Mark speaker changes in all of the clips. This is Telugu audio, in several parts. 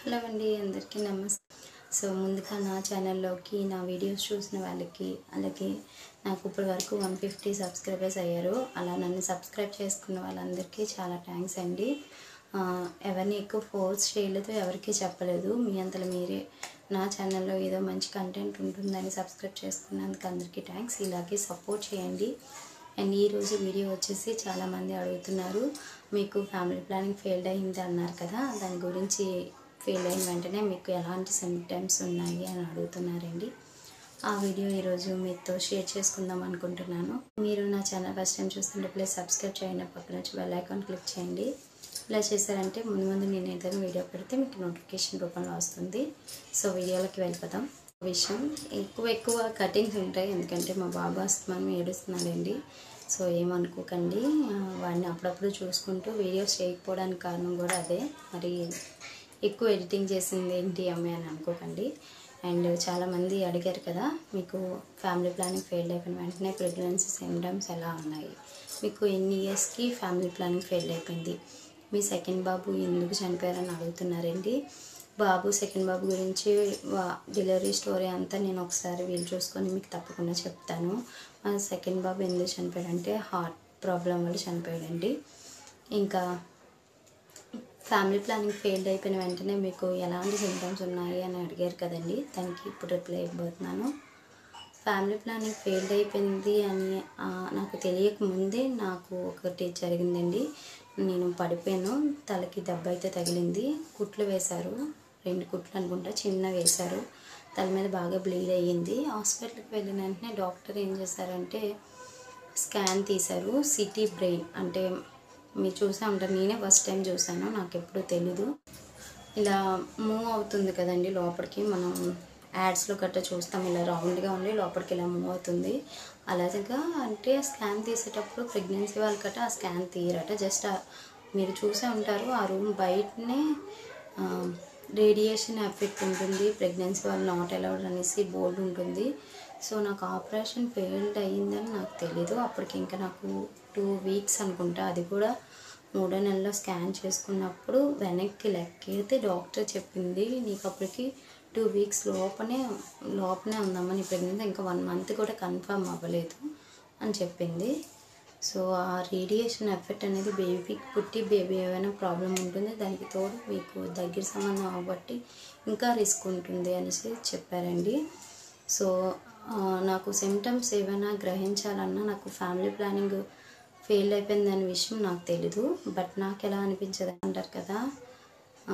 Speaker 1: హలో అండి అందరికీ నమస్తే సో ముందుగా నా ఛానల్లోకి నా వీడియోస్ చూసిన వాళ్ళకి అలాగే నాకు ఇప్పటి వరకు వన్ ఫిఫ్టీ సబ్స్క్రైబర్స్ అయ్యారు అలా నన్ను సబ్స్క్రైబ్ చేసుకున్న వాళ్ళందరికీ చాలా థ్యాంక్స్ అండి ఆ, ఎవరిని ఎక్కువ ఫోర్స్ చేయలేదు ఎవరికీ చెప్పలేదు మీ అంతలో మీరే నా ఛానల్లో ఏదో మంచి కంటెంట్ ఉంటుందని సబ్స్క్రైబ్ చేసుకున్నందుకు అందరికీ థ్యాంక్స్ ఇలాగే సపోర్ట్ చేయండి అండ్ ఈరోజు వీడియో వచ్చేసి చాలామంది అడుగుతున్నారు మీకు ఫ్యామిలీ ప్లానింగ్ ఫెయిల్డ్ అయింది అన్నారు కదా దాని గురించి ఫెయిల్ అయిన వెంటనే మీకు ఎలాంటి సిమ్టమ్స్ ఉన్నాయి అని అడుగుతున్నారండి ఆ వీడియో ఈరోజు మీతో షేర్ చేసుకుందాం అనుకుంటున్నాను మీరు నా ఛానల్ ఫస్ట్ టైం చూస్తుంటే ప్లీజ్ సబ్స్క్రైబ్ చేయండి పక్కన వచ్చి బెల్ ఐకాన్ క్లిక్ చేయండి ఇలా చేశారంటే ముందు ముందు నేను ఏదైనా వీడియో పెడితే మీకు నోటిఫికేషన్ రూపంలో వస్తుంది సో వీడియోలోకి వెళ్ళిపోదాం విషయం ఎక్కువ ఎక్కువ కటింగ్స్ ఉంటాయి ఎందుకంటే మా బాబు అస్తమానం ఏడుస్తున్నాడండి సో ఏమనుకోకండి ఆ, వాడిని అప్పుడప్పుడు చూసుకుంటూ వీడియోస్ చేయకపోవడానికి కారణం కూడా అదే మరి ఎక్కువ ఎడిటింగ్ చేసింది ఏంటి అమ్మాయి అని అనుకోకండి అండ్ చాలామంది అడిగారు కదా మీకు ఫ్యామిలీ ప్లానింగ్ ఫెయిల్ అయిపోయిన వెంటనే ప్రెగ్నెన్సీ సిమ్టమ్స్ ఎలా ఉన్నాయి మీకు ఎన్ని ఇయర్స్కి ఫ్యామిలీ ప్లానింగ్ ఫెయిల్ అయిపోయింది మీ సెకండ్ బాబు ఎందుకు చనిపోయారని అడుగుతున్నారండి బాబు సెకండ్ బాబు గురించి డెలివరీ స్టోరీ అంతా నేను ఒకసారి వీలు చూసుకొని మీకు తప్పకుండా చెప్తాను మా సెకండ్ బాబు ఎందుకు చనిపోయాడంటే హార్ట్ ప్రాబ్లం వల్ల చనిపోయాడండి ఇంకా ఫ్యామిలీ ప్లానింగ్ ఫెయిల్డ్ అయిపోయిన వెంటనే మీకు ఎలాంటి సిమ్టమ్స్ ఉన్నాయి అని అడిగారు కదండి దానికి ఇప్పుడు రిప్లై ఇవ్వబోతున్నాను ఫ్యామిలీ ప్లానింగ్ ఫెయిల్డ్ అయిపోయింది అని ఆ, నాకు తెలియక ముందే నాకు ఒకటి జరిగిందండి నేను పడిపోయాను తలకి దెబ్బ అయితే తగిలింది కుట్లు వేశారు రెండు కుట్లు అనుకుంటా చిన్న వేశారు తల మీద బాగా బ్లీడ్ అయ్యింది హాస్పిటల్కి వెళ్ళిన వెంటనే డాక్టర్ ఏం చేశారంటే స్కాన్ తీశారు సిటీ బ్రెయిన్ అంటే మీరు చూసే ఉంటారు నేనే ఫస్ట్ టైం చూసాను నాకు ఎప్పుడు తెలీదు ఇలా మూవ్ అవుతుంది కదండి లోపలికి మనం యాడ్స్లో గట్రా చూస్తాం ఇలా రౌండ్గా ఉండి లోపలికి ఇలా మూవ్ అవుతుంది అలాగా అంటే స్కాన్ తీసేటప్పుడు ప్రెగ్నెన్సీ వాళ్ళు గట్రా ఆ స్కాన్ తీయరట జస్ట్ మీరు చూసే ఉంటారు ఆ రూమ్ బయటనే రేడియేషన్ ఎఫెక్ట్ ఉంటుంది ప్రెగ్నెన్సీ వాళ్ళు నాట్ అలౌడ్ అనేసి బోర్డు ఉంటుంది సో నాకు ఆపరేషన్ ఫెయిల్డ్ అయ్యిందని నాకు తెలీదు అప్పటికి ఇంకా నాకు టూ వీక్స్ అనుకుంటా అది కూడా మూడో నెలలో స్కాన్ చేసుకున్నప్పుడు వెనక్కి లెక్కితే డాక్టర్ చెప్పింది నీకు అప్పటికి టూ వీక్స్ లోపనే లోపనే ఉందమ్మా నీ ప్రెగ్నెన్సీ ఇంకా వన్ మంత్ కూడా కన్ఫర్మ్ అవ్వలేదు అని చెప్పింది సో ఆ రేడియేషన్ ఎఫెక్ట్ అనేది బేబీకి పుట్టి బేబీ ఏమైనా ప్రాబ్లం ఉంటుంది దానికి తోడు మీకు దగ్గర సంబంధం కాబట్టి ఇంకా రిస్క్ ఉంటుంది అనేసి చెప్పారండి సో ఆ, నాకు సిమ్టమ్స్ ఏమైనా గ్రహించాలన్నా నాకు ఫ్యామిలీ ప్లానింగ్ ఫెయిల్ అయిపోయింది అనే విషయం నాకు తెలీదు బట్ నాకు ఎలా అనిపించదు అంటారు కదా ఆ,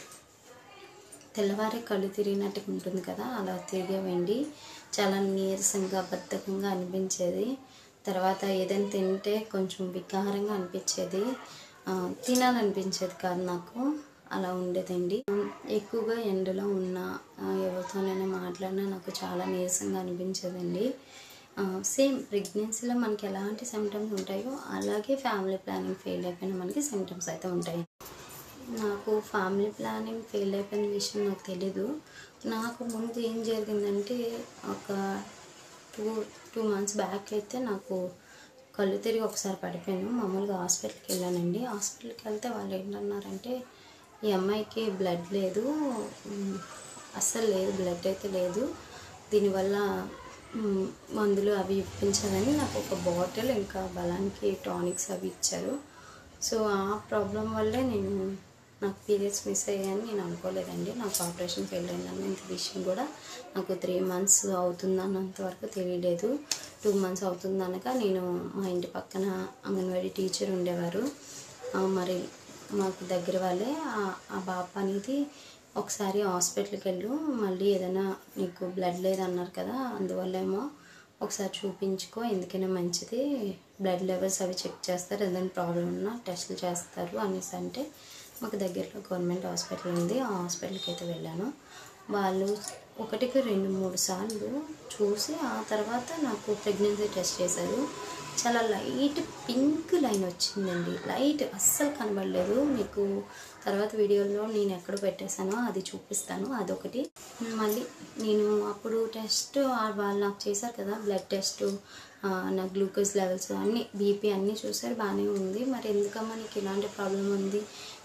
Speaker 1: తెల్లవారే కళ్ళు తిరిగినట్టుగా ఉంటుంది కదా అలా తిరిగేవండి చాలా నీరసంగా బద్ధకంగా అనిపించేది తర్వాత ఏదైనా తింటే కొంచెం వికారంగా అనిపించేది ఆ, తినాలనిపించేది కాదు నాకు అలా ఉండేదండి ఎక్కువగా ఎండలో ఉన్న ఆ, ఎవరితోనైనా మాట్లాడినా నాకు చాలా నీరసంగా అనిపించేదండి సేమ్ ప్రెగ్నెన్సీలో మనకి ఎలాంటి సిమ్టమ్స్ ఉంటాయో అలాగే ఫ్యామిలీ ప్లానింగ్ ఫెయిల్ అయిపోయిన మనకి సిమ్టమ్స్ అయితే ఉంటాయి నాకు ఫ్యామిలీ ప్లానింగ్ ఫెయిల్ అయిపోయిన విషయం నాకు తెలీదు నాకు ముందు ఏం జరిగిందంటే ఒక టూ టూ మంత్స్ బ్యాక్ అయితే నాకు కళ్ళు తిరిగి ఒకసారి పడిపోయాను మామూలుగా హాస్పిటల్కి వెళ్ళానండి హాస్పిటల్కి వెళ్తే వాళ్ళు ఏంటన్నారంటే ఈ అమ్మాయికి బ్లడ్ లేదు ఉమ్, అస్సలు లేదు బ్లడ్ అయితే లేదు దీనివల్ల ఉమ్, మందులు అవి ఇప్పించాలని నాకు ఒక బాటిల్ ఇంకా బలానికి టానిక్స్ అవి ఇచ్చారు సో ఆ ప్రాబ్లం వల్లే నేను నాకు పీరియడ్స్ మిస్ అయ్యాయని నేను అనుకోలేదండి నాకు ఆపరేషన్ ఫెయిల్ అయిందని ఇంత విషయం కూడా నాకు త్రీ మంత్స్ అవుతుందన్నంత వరకు తెలియలేదు టూ మంత్స్ అవుతుందనక నేను మా ఇంటి పక్కన అంగన్వాడీ టీచర్ ఉండేవారు ఆ, మరి మాకు దగ్గర వాళ్ళే ఆ- ఆ బాబు అనేది ఒకసారి హాస్పిటల్కి వెళ్ళు మళ్ళీ ఏదైనా నీకు బ్లడ్ లేదన్నారు కదా అందువల్లేమో ఒకసారి చూపించుకో ఎందుకైనా మంచిది బ్లడ్ లెవెల్స్ అవి చెక్ చేస్తారు ఏదైనా ప్రాబ్లం ఉన్నా టెస్టులు చేస్తారు అనేసి అంటే మాకు దగ్గరలో గవర్నమెంట్ హాస్పిటల్ ఉంది ఆ హాస్పిటల్కి అయితే వెళ్ళాను వాళ్ళు ఒకటికి రెండు మూడు సార్లు చూసి ఆ తర్వాత నాకు ప్రెగ్నెన్సీ టెస్ట్ చేశారు చాలా లైట్ పింక్ లైన్ వచ్చిందండి లైట్ అస్సలు కనబడలేదు మీకు తర్వాత వీడియోలో నేను ఎక్కడ పెట్టేశానో అది చూపిస్తాను అదొకటి మళ్ళీ నేను అప్పుడు టెస్ట్ వాళ్ళు నాకు చేశారు కదా బ్లడ్ టెస్ట్ నా గ్లూకోజ్ లెవెల్స్ అన్నీ బీపీ అన్నీ చూసారు బాగానే ఉంది మరి ఎందుకమ్మా నీకు ఇలాంటి ప్రాబ్లం ఉంది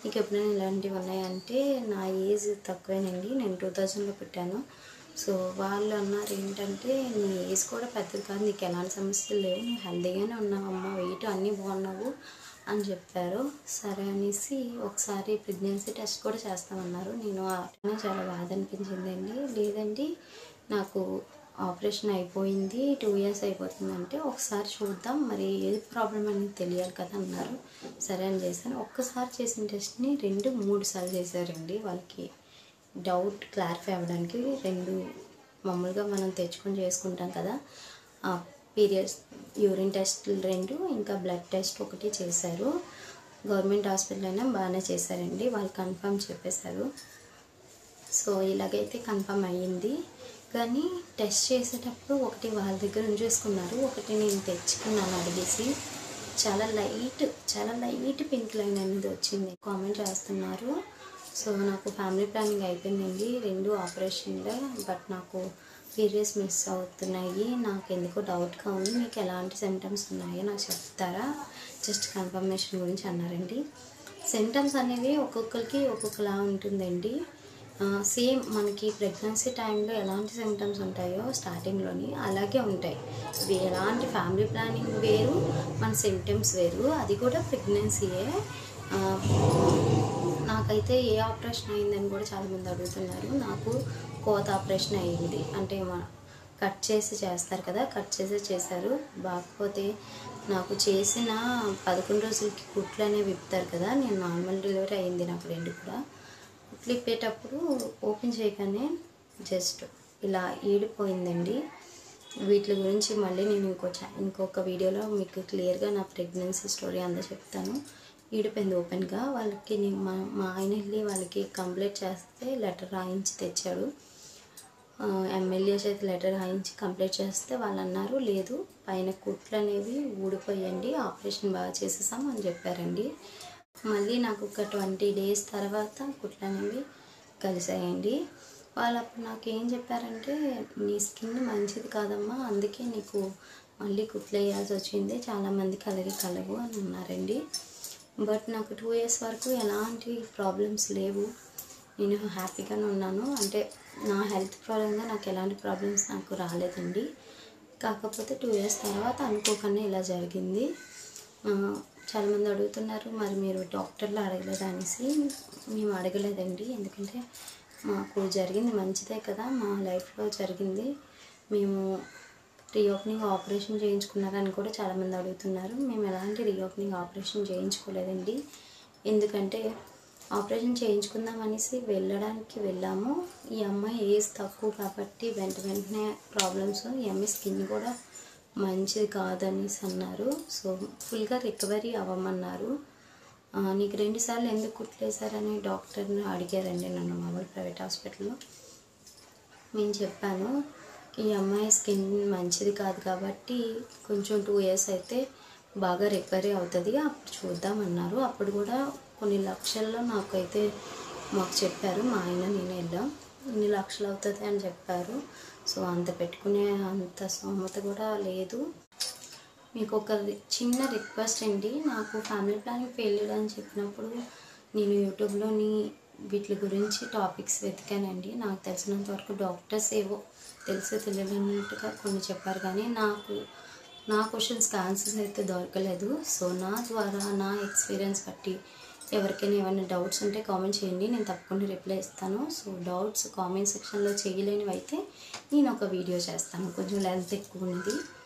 Speaker 1: నీకు ఎప్పుడైనా ఇలాంటివి ఉన్నాయంటే నా ఏజ్ తక్కువేనండి నేను టూ థౌజండ్లో పుట్టాను సో వాళ్ళు అన్నారు ఏంటంటే నీ ఏజ్ కూడా పెద్దది కాదు నీకు ఎలాంటి సమస్యలు లేవు నువ్వు హెల్తీగానే ఉన్నావమ్మా వెయిట్ అన్నీ బాగున్నావు అని చెప్పారు సరే అనేసి ఒకసారి ప్రెగ్నెన్సీ టెస్ట్ కూడా చేస్తామన్నారు నేను ఆ టైంలో చాలా బాధ అనిపించిందండి లేదండి నాకు ఆపరేషన్ అయిపోయింది టూ ఇయర్స్ అయిపోతుందంటే ఒకసారి చూద్దాం మరి ఏది ప్రాబ్లం అనేది తెలియాలి కదా అన్నారు సరే అని చేశాను ఒక్కసారి చేసిన టెస్ట్ని రెండు మూడు సార్లు చేశారండి వాళ్ళకి డౌట్ క్లారిఫై అవ్వడానికి రెండు మామూలుగా మనం తెచ్చుకొని చేసుకుంటాం కదా ఆ పీరియడ్స్ యూరిన్ టెస్ట్లు రెండు ఇంకా బ్లడ్ టెస్ట్ ఒకటి చేశారు గవర్నమెంట్ హాస్పిటల్ అయినా బాగానే చేశారండి వాళ్ళు కన్ఫర్మ్ చెప్పేశారు సో ఇలాగైతే కన్ఫర్మ్ అయ్యింది కానీ టెస్ట్ చేసేటప్పుడు ఒకటి వాళ్ళ దగ్గర ఉంచేసుకున్నారు ఒకటి నేను తెచ్చుకున్నాను అడిగేసి చాలా లైట్ చాలా లైట్ పింక్ లైన్ అనేది వచ్చింది కామెంట్ చేస్తున్నారు సో నాకు ఫ్యామిలీ ప్లానింగ్ అయిపోయిందండి రెండు ఆపరేషన్లే బట్ నాకు పీరియడ్స్ మిస్ అవుతున్నాయి నాకు ఎందుకో డౌట్గా ఉంది మీకు ఎలాంటి సిమ్టమ్స్ ఉన్నాయో నాకు చెప్తారా జస్ట్ కన్ఫర్మేషన్ గురించి అన్నారండి సిమ్టమ్స్ అనేవి ఒక్కొక్కరికి ఒక్కొక్కలా ఉంటుందండి సేమ్ మనకి ప్రెగ్నెన్సీ టైంలో ఎలాంటి సిమ్టమ్స్ ఉంటాయో స్టార్టింగ్లోని అలాగే ఉంటాయి ఇవి ఎలాంటి ఫ్యామిలీ ప్లానింగ్ వేరు మన సిమ్టమ్స్ వేరు అది కూడా ప్రెగ్నెన్సీయే ఆ, నాకైతే ఏ ఆపరేషన్ అయిందని కూడా చాలామంది అడుగుతున్నారు నాకు కోత ఆపరేషన్ అయ్యింది అంటే మా కట్ చేసి చేస్తారు కదా కట్ చేసి చేశారు బాకపోతే నాకు చేసిన పదకొండు రోజులకి కుట్లు అనేవి విప్పుతారు కదా నేను నార్మల్ డెలివరీ అయింది నాకు రెండు కూడా కుట్లు ఇప్పేటప్పుడు ఓపెన్ చేయగానే జస్ట్ ఇలా ఈడిపోయిందండి వీటి గురించి మళ్ళీ నేను ఇంకో చా- ఇంకొక వీడియోలో మీకు క్లియర్గా నా ప్రెగ్నెన్సీ స్టోరీ అంతా చెప్తాను ఈడిపోయింది ఓపెన్గా వాళ్ళకి నేను మా మా ఆయన వెళ్ళి వాళ్ళకి కంప్లైంట్ చేస్తే లెటర్ రాయించి తెచ్చాడు ఎమ్మెల్యే చేతి లెటర్ రాయించి కంప్లైంట్ చేస్తే వాళ్ళు అన్నారు లేదు పైన కుట్లు అనేవి ఊడిపోయండి ఆపరేషన్ బాగా చేసేసాం అని చెప్పారండి మళ్ళీ నాకు ఒక ట్వంటీ డేస్ తర్వాత కుట్లు అనేవి కలిసాయండి వాళ్ళు అప్పుడు నాకు ఏం చెప్పారంటే నీ స్కిన్ మంచిది కాదమ్మా అందుకే నీకు మళ్ళీ కుట్లు వేయాల్సి వచ్చింది చాలామందికి అలాగే కలవు అని అన్నారండి బట్ నాకు టూ ఇయర్స్ వరకు ఎలాంటి ప్రాబ్లమ్స్ లేవు నేను హ్యాపీగానే ఉన్నాను అంటే నా హెల్త్ పరంగా నాకు ఎలాంటి ప్రాబ్లమ్స్ నాకు రాలేదండి కాకపోతే టూ ఇయర్స్ తర్వాత అనుకోకుండా ఇలా జరిగింది ఆ, చాలామంది అడుగుతున్నారు మరి మీరు డాక్టర్లు అడగలేదు అనేసి మేము అడగలేదండి ఎందుకంటే మాకు జరిగింది మంచిదే కదా మా లైఫ్లో జరిగింది మేము రీఓపెనింగ్ ఆపరేషన్ చేయించుకున్నారని కూడా చాలామంది అడుగుతున్నారు మేము ఎలాంటి రీఓపెనింగ్ ఆపరేషన్ చేయించుకోలేదండి ఎందుకంటే ఆపరేషన్ చేయించుకుందాం అనేసి వెళ్ళడానికి వెళ్ళాము ఈ అమ్మాయి ఏజ్ తక్కువ కాబట్టి వెంట వెంటనే ప్రాబ్లమ్స్ ఈ అమ్మాయి స్కిన్ కూడా మంచిది కాదనేసి అన్నారు సో ఫుల్గా రికవరీ అవ్వమన్నారు ఆ, నీకు రెండుసార్లు ఎందుకు కుట్లేశారని డాక్టర్ని అడిగారండి నన్ను మామూలు ప్రైవేట్ హాస్పిటల్లో నేను చెప్పాను ఈ అమ్మాయి స్కిన్ మంచిది కాదు కాబట్టి కొంచెం టూ ఇయర్స్ అయితే బాగా రికవరీ అవుతుంది అప్పుడు చూద్దామన్నారు అప్పుడు కూడా కొన్ని లక్షల్లో నాకైతే మాకు చెప్పారు మా ఆయన నేను వెళ్ళాం ఇన్ని లక్షలు అవుతుంది అని చెప్పారు సో అంత పెట్టుకునే అంత స్తోమత కూడా లేదు మీకు ఒక రి- చిన్న రిక్వెస్ట్ అండి నాకు ఫ్యామిలీ ప్లానింగ్ ఫెయిల్యూర్ అని చెప్పినప్పుడు నేను యూట్యూబ్లోని వీటి గురించి టాపిక్స్ వెతికానండి నాకు తెలిసినంత వరకు డాక్టర్స్ ఏవో తెలిసి తెలియనట్టుగా కొన్ని చెప్పారు కానీ నాకు నా క్వశ్చన్స్కి ఆన్సర్స్ అయితే దొరకలేదు సో నా ద్వారా నా ఎక్స్పీరియన్స్ బట్టి ఎవరికైనా ఏమైనా డౌట్స్ ఉంటే కామెంట్ చేయండి నేను తప్పకుండా రిప్లై ఇస్తాను సో డౌట్స్ కామెంట్ సెక్షన్లో చేయలేనివి అయితే నేను ఒక వీడియో చేస్తాను కొంచెం లెంత్ ఎక్కువ ఉంది